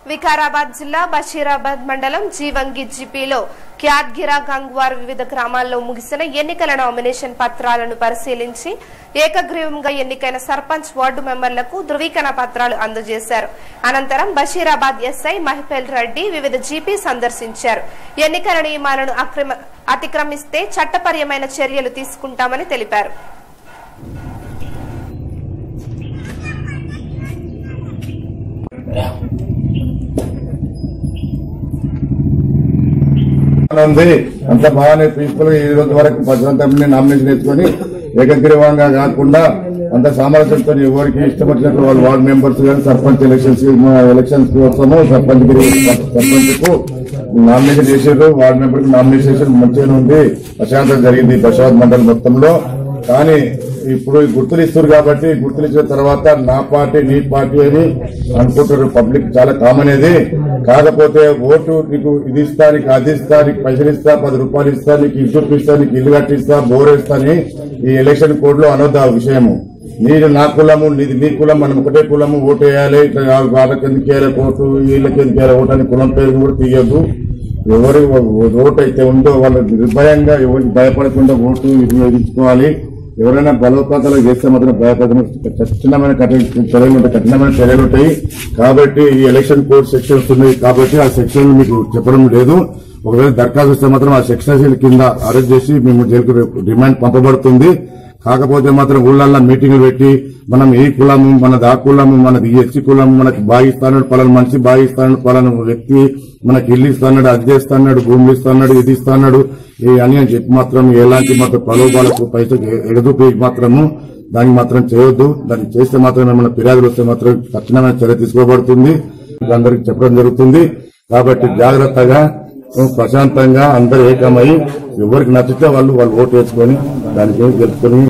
వికారాబాద్ జిల్లా బషీరాబాద్ మండలం జీవంగి జిపిలో క్యాద్గిరా గంగ్వార్ వివిధ గ్రామాల్లో ముగిసిన ఎన్నికల నామినేషన్ పత్రాలను పరిశీలించి ఏకగ్రీవంగా ఎన్నికైన సర్పంచ్ వార్డు మెంబర్లకు ధృవీకరణ పత్రాలు అందజేశారు అనంతరం బషీరాబాద్ ఎస్ఐ మహిపేల్ రెడ్డి వివిధ జీపీ సందర్శించారు ఎన్నికల నియమాలను అక్రమ- అతిక్రమిస్తే చట్టపరమైన చర్యలు తీసుకుంటామని తెలిపారు ఉంది అంత బాగానే పీస్ఫుల్ గా ఈ రోజు వరకు ప్రశాంతంగా నామినేషన్ వేసుకొని ఏకగ్రీవంగా కాకుండా అంత సామరస్యంతో ఎవరికి ఇష్టం వచ్చినట్లు వాళ్ళ వార్డు మెంబర్స్ కానీ సర్పంచ్ ఎలక్షన్స్ ఎలక్షన్స్ కోసము సర్పంచ్ సర్పంచ్ కు నామినేషన్ చేసారు వార్డు మెంబర్ కి నామినేషన్ మంచిగానే ఉంది ప్రశాంతం జరిగింది ప్రశాంత్ మండలి మొత్తంలో కానీ ఇప్పుడు ఈ గుర్తులు ఇస్తారు కాబట్టి గుర్తులు ఇచ్చిన తర్వాత నా పార్టీ నీ పార్టీ అని అనుకుంటారు పబ్లిక్ చాలా కామన్ ఇది కాకపోతే ఓటు నీకు ఇది ఇస్తా నీకు అది ఇస్తా నీకు పైసలు ఇస్తా పది రూపాయలు ఇస్తా నీకు ఇల్లు ఇస్తా నీకు ఇల్లు కట్టిస్తా బోర్ ఇస్తా అని ఈ ఎలక్షన్ కోడ్ లో అనొద్దు ఆ విషయము నీది నా కులము నీది నీ కులం మనం ఒకటే కులము ఓటు వేయాలి ఇట్లా వాళ్ళకి ఎందుకు వేయాలి ఓటు వీళ్ళకి ఎందుకు వేయాలి ఓటు అని కులం పేరు కూడా తీయద్దు ఎవరు ఓటు అయితే ఉందో వాళ్ళు నిర్భయంగా ఎవరికి భయపడకుండా ఓటు ఇది వేయించుకోవాలి ఎవరైనా బలోపాతాలు చేస్తే మాత్రం భయపడడం కఠినమైన కఠిన చర్యలు ఉంటాయి కఠినమైన చర్యలు ఉంటాయి కాబట్టి ఈ ఎలక్షన్ కోడ్ సెక్షన్స్ ఉన్నాయి కాబట్టి ఆ సెక్షన్ మీకు చెప్పడం లేదు ఒకవేళ దరఖాస్తు ఇస్తే మాత్రం ఆ సెక్షన్ కింద అరెస్ట్ చేసి మేము జైలుకు రేపు రిమాండ్ పంపబడుతుంది కాకపోతే మాత్రం ఊళ్ళల్లో మీటింగ్లు పెట్టి మనం ఈ కులము మనది ఆ కులము మనది ఈ ఎస్సీ కులము మనకి బాగిస్తాడు పలానా మనిషి బాగిస్తాడు పలానా వ్యక్తి మనకి ఇల్లు ఇస్తాడు అది చేస్తాడు భూములు ఇస్తాడు ఇది ఇస్తాడు ఈ అని అని చెప్పి మాత్రం ఎలాంటి మాత్రం ప్రలోభాలకు పైసలు ఎగదూపి మాత్రము దానికి మాత్రం చేయొద్దు దాన్ని చేస్తే మాత్రం ఏమైనా ఫిర్యాదులు వస్తే మాత్రం కఠినమైన చర్య తీసుకోబడుతుంది అందరికి చెప్పడం జరుగుతుంది కాబట్టి జాగ్రత్తగా ప్రశాంతంగా అందరూ ఏకమై ఎవరికి నచ్చితే వాళ్ళు వాళ్ళు ఓటు వేసుకొని దానికి గెలుచుకొని